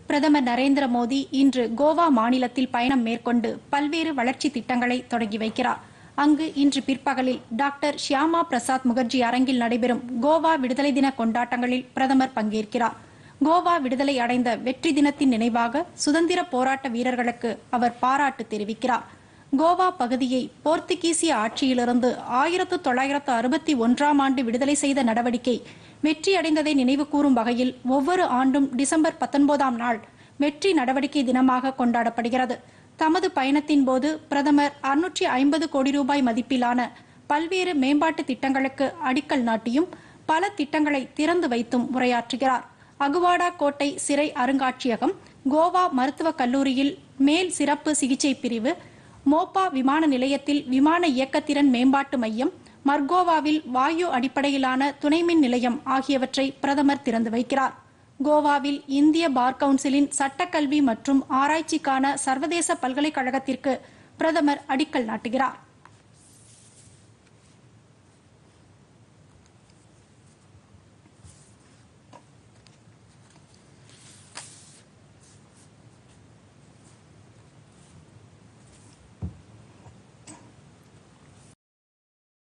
பிரதமர் நரேந்திர மோடி இன்று கோவா மாநிலத்தில் பயணம் மேற்கொண்டு பல்வேறு வளர்ச்சி திட்டங்களை தொடங்கி வைக்கிறார் அங்கு இன்று பிற்பகலில் டாக்டர் ஷியாமா பிரசாத் முகர்ஜி அரங்கில் நடைபெறும் கோவா விடுதலை தின கொண்டாட்டங்களில் பிரதமர் பங்கேற்கிறார் கோவா விடுதலை அடைந்த வெற்றி தினத்தின் நினைவாக சுதந்திர போராட்ட வீரர்களுக்கு அவர் பாராட்டு தெரிவிக்கிறார் கோவா பகுதியை போர்த்துகீசிய ஆட்சியிலிருந்து ஆயிரத்து தொள்ளாயிரத்து அறுபத்தி ஒன்றாம் ஆண்டு விடுதலை செய்த நடவடிக்கை வெற்றியடைந்ததை நினைவு கூறும் வகையில் ஒவ்வொரு ஆண்டும் டிசம்பர் பத்தொன்பதாம் நாள் வெற்றி நடவடிக்கை தினமாக கொண்டாடப்படுகிறது தமது பயணத்தின் போது பிரதமர் அறுநூற்றி ஐம்பது கோடி ரூபாய் மதிப்பிலான பல்வேறு மேம்பாட்டு திட்டங்களுக்கு அடிக்கல் நாட்டியும் பல திட்டங்களை திறந்து வைத்தும் உரையாற்றுகிறார் அகுவாடா கோட்டை சிறை அருங்காட்சியகம் கோவா மருத்துவக் கல்லூரியில் மேல் சிறப்பு சிகிச்சை பிரிவு மோப்பா விமான நிலையத்தில் விமான இயக்கத்திறன் மேம்பாட்டு மையம் மர்கோவாவில் வாயு அடிப்படையிலான துணைமின் நிலையம் ஆகியவற்றை பிரதமர் திறந்து வைக்கிறார் கோவாவில் இந்திய பார் கவுன்சிலின் சட்டக்கல்வி மற்றும் ஆராய்ச்சிக்கான சர்வதேச பல்கலைக்கழகத்திற்கு பிரதமர் அடிக்கல் நாட்டுகிறார்